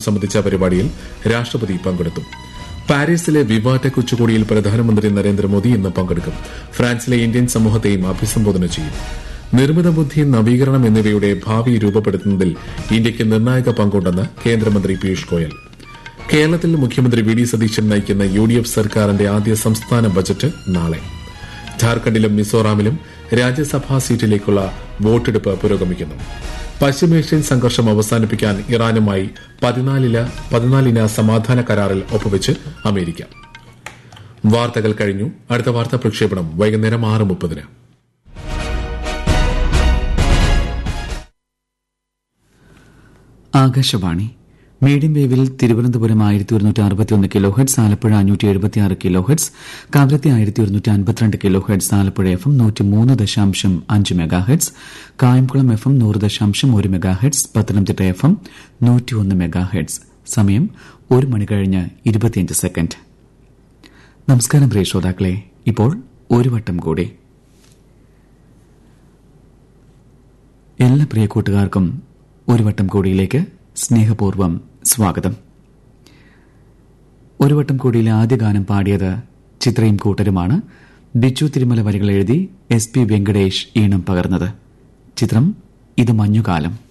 സംബന്ധിച്ച പരിപാടിയിൽ രാഷ്ട്രപതി പങ്കെടുത്തു പാരീസിലെ വിവാറ്റ ഉച്ചകോടിയിൽ പ്രധാനമന്ത്രി നരേന്ദ്രമോദി ഇന്ന് പങ്കെടുക്കും ഫ്രാൻസിലെ ഇന്ത്യൻ സമൂഹത്തെയും അഭിസംബോധന ചെയ്യും നിർമ്മിത ബുദ്ധി നവീകരണം എന്നിവയുടെ ഭാവി രൂപപ്പെടുത്തുന്നതിൽ ഇന്ത്യയ്ക്ക് നിർണായക പങ്കുണ്ടെന്ന് കേന്ദ്രമന്ത്രി പീയൂഷ് ഗോയൽ കേരളത്തിൽ മുഖ്യമന്ത്രി വി ഡി സതീശൻ നയിക്കുന്ന യു ഡി എഫ് സർക്കാരിന്റെ ആദ്യ സംസ്ഥാന ബജറ്റ് നാളെ ഝാർഖണ്ഡിലും മിസോറാമിലും രാജ്യസഭാ സീറ്റിലേക്കുള്ള വോട്ടെടുപ്പ് പുരോഗമിക്കുന്നു പശ്ചിമേഷ്യൻ സംഘർഷം അവസാനിപ്പിക്കാൻ ഇറാനുമായി പതിനാലില പതിനാലിന സമാധാന കരാറിൽ ഒപ്പുവെച്ച് അമേരിക്ക വാർത്തകൾ കഴിഞ്ഞു അടുത്ത വാർത്താ പ്രക്ഷേപണം വൈകുന്നേരം ആറ് മുപ്പതിന് ആകാശവാണി മീഡിയം വേവിൽ തിരുവനന്തപുരം ആയിരത്തി ഒരുന്നൂറ്റി അറുപത്തിയൊന്ന് കിലോ ഹെഡ്സ് ആലപ്പുഴ അഞ്ഞൂറ്റി എഴുപത്തിയാറ് കിലോ ഹെഡ്സ് കാവരത്തി ആയിരത്തി ഒരുന്നൂറ്റി അൻപത്തിരണ്ട് kilohertz Alappuzha F M നൂറ്റി മൂന്ന് ദശാംശം അഞ്ച് megahertz Kayamkulam F M നൂറ് ദശാംശം ഒരു megahertz Pathanamthitta F M നൂറ്റിയൊന്ന് മെഗാ ഹെഡ്സ് സമയം ഒരു മണി കഴിഞ്ഞ് ഇരുപത്തിയഞ്ച് സെക്കൻഡ് നമസ്കാരം പ്രിയ ശ്രോതാക്കളെ ഇപ്പോൾ ഒരു വട്ടം കൂടി എല്ലാ പ്രിയ കൂട്ടുകാർക്കും ഒരു വട്ടം കൂടിയിലേക്ക് സ്നേഹപൂർവ്വം സ്വാഗതം ഒരു വട്ടം കൂടിയിലെ ആദ്യ ഗാനം പാടിയത് ചിത്രയും കൂട്ടരുമാണ് ബിച്ചു തിരുമല വരികൾ എഴുതി എസ് പി വെങ്കടേഷ് ഈണം പകർന്നത് ചിത്രം ഇത് മഞ്ഞുകാലം